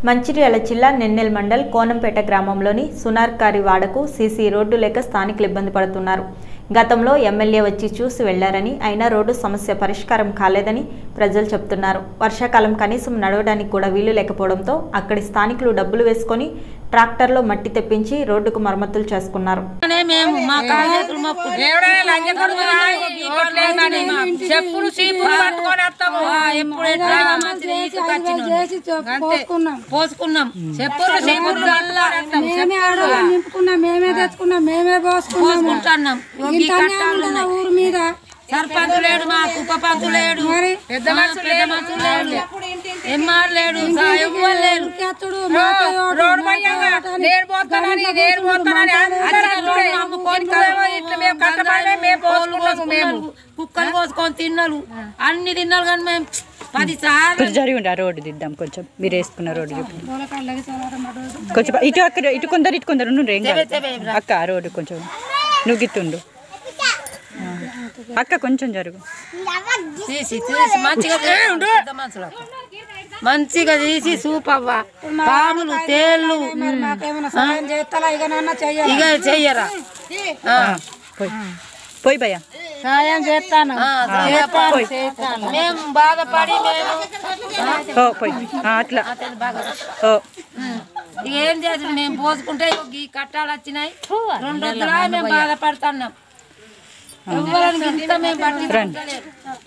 మంచిర్యాల జిల్లా నెన్నెల్ మండల్ కోనంపేట గ్రామంలోని సునార్కారి వాడకు సీసీ రోడ్డు లేక స్థానికులు ఇబ్బంది పడుతున్నారు గతంలో ఎమ్మెల్యే వచ్చి చూసి వెళ్లారని అయినా రోడ్డు సమస్య పరిష్కారం కాలేదని ప్రజలు చెప్తున్నారు వర్షాకాలం కనీసం నడవడానికి కూడా వీలు లేకపోవడంతో అక్కడి స్థానికులు డబ్బులు వేసుకొని ట్రాక్టర్లో మట్టి తెప్పించి రోడ్డుకు మరమ్మతులు చేసుకున్నారు అనే మేము మా కాళ్ళేతులు మొక్కు ఎవడైనా లంచం కొడుకురా, ఓట్లేయమని చెప్పులు చీపులు పట్టుకొని వస్తాము ఎప్పుడు ఎట్లా మంచిది తీసుకొచ్చినాం. పోసుకున్నాం పోసుకున్నాం చెప్పులు చీపులు మేమే ఆడవాళ్ళం నింపుకున్నాం మేమే తెచ్చుకున్నాం మేమే పోసుకున్నాం పోసుకుంటున్నాం ఈ కట్టాలు ఉన్నాయి. ఊరు మీద సర్పంచ్ లేడు మా కుప్ప పంచు లేడు పెద్ద మనుషులు పెద్ద మనుషులు లేడు ఎంఆర్ లేడు సా- ఎవ్వరు లేరు ఎత్తుడు రోడ్డు పోయాక నేను పోతానని నేను పోతానని అందరూ అంటుండే. ఇంట్లో ఇట్లా మేము కష్టపడి మేము పోసుకున్నాము మేము కుక్కలు పోసుకొని తిన్నారు అన్ని తిన్నారు కానీ మేము పది సార్లు కొంచెం జరిగి ఉండి ఆ రోడ్డు దిద్దాం కొంచెం మీరు వేసుకున్న రోడ్డు చూపి కొంచెం ఇటు అక్కడ ఇటు కొందరు ఇటు కొందరు ఉండు ఏం కాదు అక్క ఆ రోడ్డు కొంచెం నువ్వు గిట్టుండు ఆ. అక్క కొంచెం జరుగు తీసి తీసి మంచిగా తీసి పెద్ద మనుషులకు మంచిగా తీసి సూపవ్వ పాములు తేళ్ళు మాకేమైనా సాయం చేస్తారా ఇక నాన్న చెయ్యాలి ఇక చెయ్యరా ఆ. పోయి పోయి భయ్యా సాయం చేస్తాను ఆ, చేస్తాను. మేము బాధపడి మేము ఓ పోయి ఆ, అట్లా ఓ ఇక ఏం చేసి మేము పోసుకుంటే ఈ కట్టాలు వచ్చినాయి రెండు రోజులా మేము బాధపడుతున్నాం ఎవరికి ఇంత మేము పట్టించుకోలేదు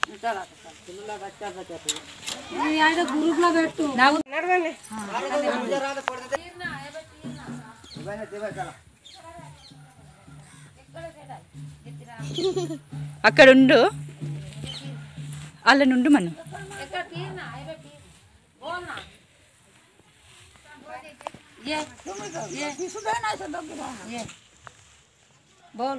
గ్రూప్ లో పెట్టు అక్కడ ఉండు అలా నుండు మనం ये ये ये बोल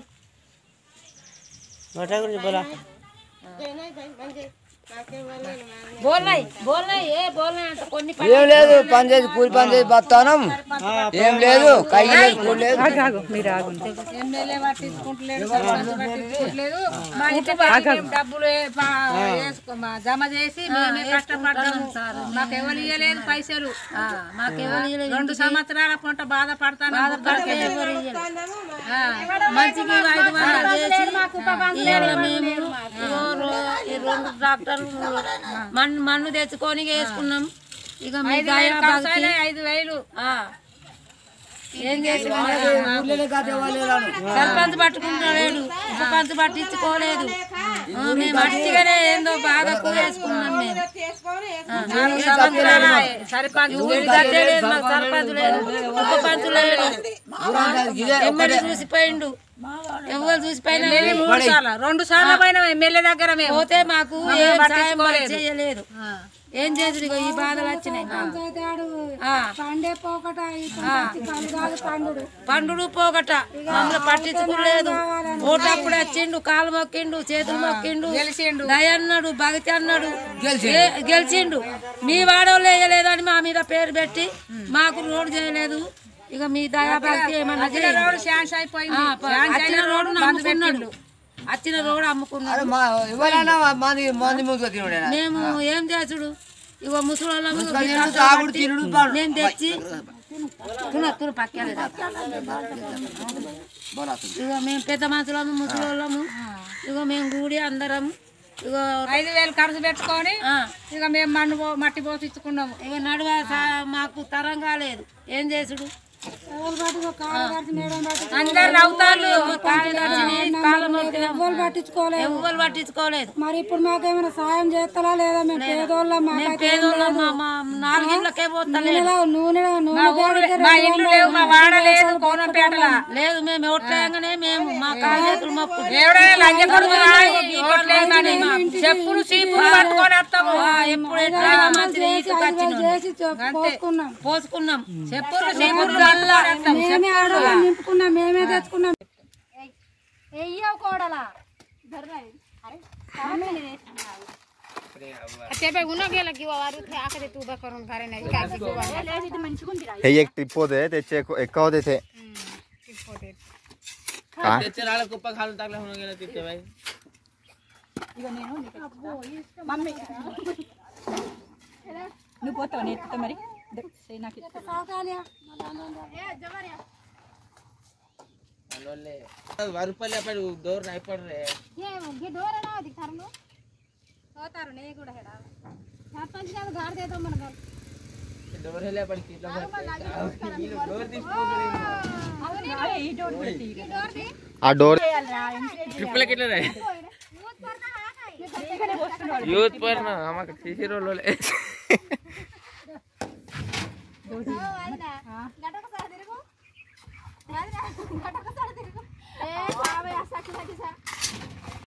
बोल नहीं बोल नहीं ये बोल नहीं तो कोई नहीं ఏం లేదు పని చేసి కూలి పని చేసి బతానం ఏం లేదు కై లేదు కూలి లేదు ఆగు ఆగు మీరు ఆగుండి ఎమ్మెల్యే పట్టించుకుంటలేదు సర్పంచ్ పట్టించుకుంటలేదు మా ఇంటి పైన మేము డబ్బులు ఏ- పా- వేసుకో- మా జమ చేసి మేమే కష్టపడ్డాము మాకు ఎవరు ఇవ్వలేదు పైసలు మాకు ఎవరు ఇయ్యలేదు. రెండు సంవత్సరాల పంట బాధపడతాను బాధపడితే ఎవరు ఇయ్యలేదు. మంచిగా ఐదు వందలు చేసి ఇయ్యాల మేము ఇగో రో- ఈ రెండు ట్రాక్టర్లు మన్ను మన్ను తెచ్చుకొని వేసుకున్నాం ఇక మీ ఐదు దయా వేలు ఖర్చు భక్తి. అయినాయి, ఐదు వేలు ఆ. ఏం చేసి ఊళ్ళో కథ ఇవ్వలేదాను. సర్పంచ్ పట్టుకుంటలేడు ఉప పంచ్ పట్టించుకోలేదు ఆ, మేము అట్టిగానే ఏందో బాధకు వేసుకున్నాం మేము నాలుగు సంవత్సరాలు సరిపంచ్ ఊరి గట్టే లేదు మాకు సర్పంచ్ లేడు ఉప పంచ్ లేడు ఎమ్మెల్యే చూసిపోయిండు ఎవరు చూసిపోయినా మూడు సార్లు రెండు సార్లు పోయినా ఎమ్మెల్యే దగ్గర మేము పోతే మాకు ఏం సాయం పట్టించుకోలేదు. చేయలేదు ఏం చేసి ఈ బాధలు వచ్చినాయి అయితే ఆడు ఆ, పండే పోకట ఈ పండు కాదు పండుడు పండుడు పోగట మమ్మల్ని పట్టించుకోలేదు ఓటప్పుడు వచ్చిండు కాలు మొక్కిండు చేతులు మొక్కిండు గెలిచిండు. దయ అన్నాడు భగతి అన్నాడు ఏ- గెలిచిండు మీ వాడోళ్ళు వేయలేదని మా మీద పేరు పెట్టి మాకు రోడ్డు చేయలేదు ఇక మీ దయా భక్తి ఏమన్నా వచ్చిన చేయండి. రోడ్డు శాంక్షన్ అయిపోయింది ఆ, ప- శాంక్షన్ వచ్చిన అయిన రోడ్డు బంద్ అమ్ముకున్నాడు పెట్టిండు. వచ్చిన రోడ్డు అమ్ముకున్నాడు అరే మా ఎవరైనా మంది మంది ముందు తినుడేనా మేము ఏం చేసుడు ఇగో ముసలోళ్ళము ముసలోళ్ళు గిట్లా తాగుడు, పట్టి తినుడు, పాడు. మేము తెచ్చి తున తున పక్కలే ఇగో మేము పెద్ద మనుషులము ముసలోళ్ళము ఇగో మేము కూడి అందరం ఇగో ఐదు వేలు ఖర్చు పెట్టుకొని ఆ, ఇక మేము మన్ను పో- మట్టి పోపించుకున్నాము ఇగో నడువ సా- మాకు తరం కాలేదు ఏం చేసుడు ఎవరు పట్టుకో కాలు పడితే మేడం పట్టి అందరు నవ్వుతారు కాలు నడిచినాయి, కాలు మొక్కినాం. ఎవరు పట్టించుకోలేదు ఎవ్వరు పట్టించుకోలేదు మరి ఇప్పుడు మాకేమైనా సాయం చేస్తారా లేదా మేము పేదోళ్ళం మేము మాకైతే పేదోళ్ళం మా మా నాలుగిళ్ళకే పోతలేదు నూనె నూనె నూనె మా ఊరు మా ఇల్లు లేవు మా వాడ లేదు కోనంపేటల లేదు మేము ఓట్లేయంగానే మేము మా కాళ్ళేతులు మొక్కు ఎవడైనా లంచం కొడుకురా, ఓట్లేయమని చెప్పులు చీపులు పట్టుకొని వస్తాము ఎప్పుడు ఎట్లా మంచిది తీసుకొచ్చినాం. చేసి పోసుకున్నాం పోసుకున్నాం చెప్పులు చీపులు పట్టుకొని వస్తాము మేమే ఆడవాళ్ళం నింపుకున్నాం మేమే తెచ్చుకున్నాం हे एक ट्रिप होते त्याचे एक- एका होते ते काय నువ్వు పోతావు నేర్పుతా మరి వరుపల్లి అప్పుడు డోర్ అయిపోయి పోతారు నీ కూడా హెడ సర్పంచ్ కాదు గాడి చేద్దాం మన గారు డోర్ వెళ్ళి అప్పటికి ఇట్లా డోర్ తీసుకుంటారు ఆ డోర్ ట్రిప్పులకి ఇట్లా యూత్ పర్న మాకు తీసి రోజులు